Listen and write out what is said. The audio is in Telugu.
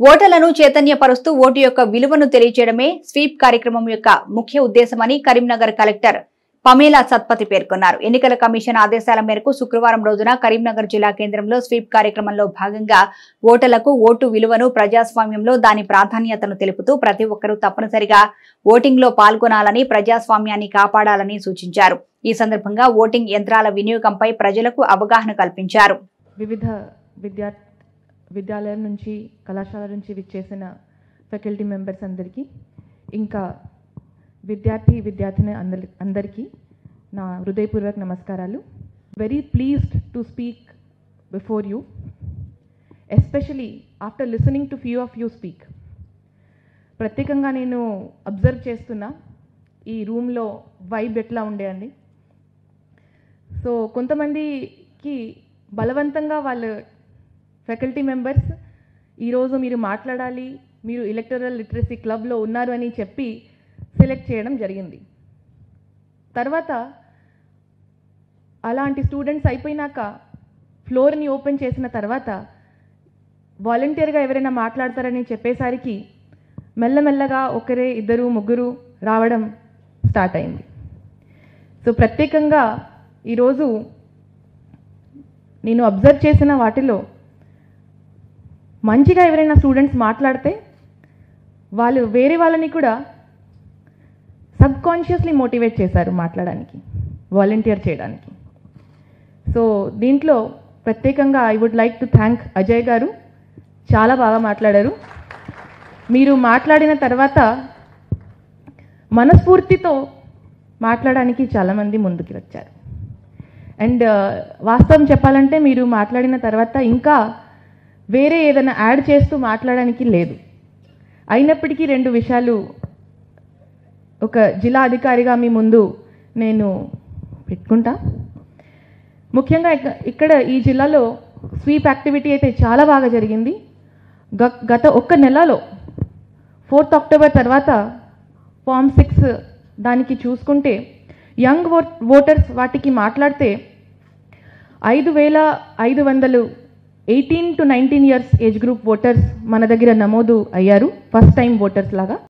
ఓటర్లను చైతన్యపరుస్తూ ఓటు యొక్క విలువను తెలియజేయడమే స్వీప్ కార్యక్రమం యొక్క ముఖ్య ఉద్దేశమని కరీంనగర్ కలెక్టర్ పమేలా సత్పతి పేర్కొన్నారు ఎన్నికల కమిషన్ ఆదేశాల మేరకు శుక్రవారం రోజున కరీంనగర్ జిల్లా కేంద్రంలో స్వీప్ కార్యక్రమంలో భాగంగా ఓటర్లకు ఓటు విలువను ప్రజాస్వామ్యంలో దాని ప్రాధాన్యతను తెలుపుతూ ప్రతి ఒక్కరూ తప్పనిసరిగా ఓటింగ్ లో పాల్గొనాలని ప్రజాస్వామ్యాన్ని కాపాడాలని సూచించారు ఈ సందర్భంగా ఓటింగ్ యంత్రాల వినియోగంపై ప్రజలకు అవగాహన కల్పించారు వివిధ విద్యా విద్యాలయాల నుంచి కళాశాల నుంచి విచ్చేసిన ఫ్యాకల్టీ మెంబర్స్ అందరికీ ఇంకా విద్యార్థి విద్యార్థిని అందరి అందరికీ నా హృదయపూర్వక నమస్కారాలు very pleased to speak before you especially after listening to few of you speak ప్రత్యేకంగా నేను అబ్జర్వ్ చేస్తున్నా ఈ రూమ్లో వైబ్ ఎట్లా ఉండే అండి సో కొంతమందికి బలవంతంగా వాళ్ళు ఫ్యాకల్టీ మెంబర్స్ ఈరోజు మీరు మాట్లాడాలి మీరు ఎలక్టరల్ లిటరసీ క్లబ్లో ఉన్నారు అని చెప్పి సెలెక్ట్ చేయడం జరిగింది తర్వాత అలాంటి స్టూడెంట్స్ అయిపోయినాక ఫ్లోర్ని ఓపెన్ చేసిన తర్వాత వాలంటీర్గా ఎవరైనా మాట్లాడతారని చెప్పేసరికి మెల్లమెల్లగా ఒకరే ఇద్దరు ముగ్గురు రావడం స్టార్ట్ అయింది సో ప్రత్యేకంగా ఈరోజు నేను అబ్జర్వ్ చేసిన వాటిలో మంచిగా ఎవరైనా స్టూడెంట్స్ మాట్లాడితే వాళ్ళు వేరే వాళ్ళని కూడా సబ్ కాన్షియస్లీ మోటివేట్ చేశారు మాట్లాడడానికి వాలంటీర్ చేయడానికి సో దీంట్లో ప్రత్యేకంగా I would like to thank Ajay garu చాలా బాగా మాట్లాడారు మీరు మాట్లాడిన తర్వాత మనస్ఫూర్తితో మాట్లాడడానికి చాలామంది ముందుకు వచ్చారు అండ్ వాస్తవం చెప్పాలంటే మీరు మాట్లాడిన తర్వాత ఇంకా వేరే ఏదైనా యాడ్ చేస్తూ మాట్లాడడానికి లేదు అయినప్పటికీ రెండు విషయాలు ఒక జిల్లా అధికారిగా మీ ముందు నేను పెట్టుకుంటా ముఖ్యంగా ఇక- ఇక్కడ ఈ జిల్లాలో స్వీప్ యాక్టివిటీ అయితే చాలా బాగా జరిగింది గ- గత ఒక్క నెలలో ఫోర్త్ అక్టోబర్ తర్వాత ఫామ్ సిక్స్ దానికి చూసుకుంటే యంగ్ ఓట్ ఓటర్స్ వాటికి మాట్లాడితే ఐదు వేల ఐదు వందలు eighteen to nineteen years age group voters మన దగ్గర నమోదు అయ్యారు ఫస్ట్ టైం ఓటర్స్ లాగా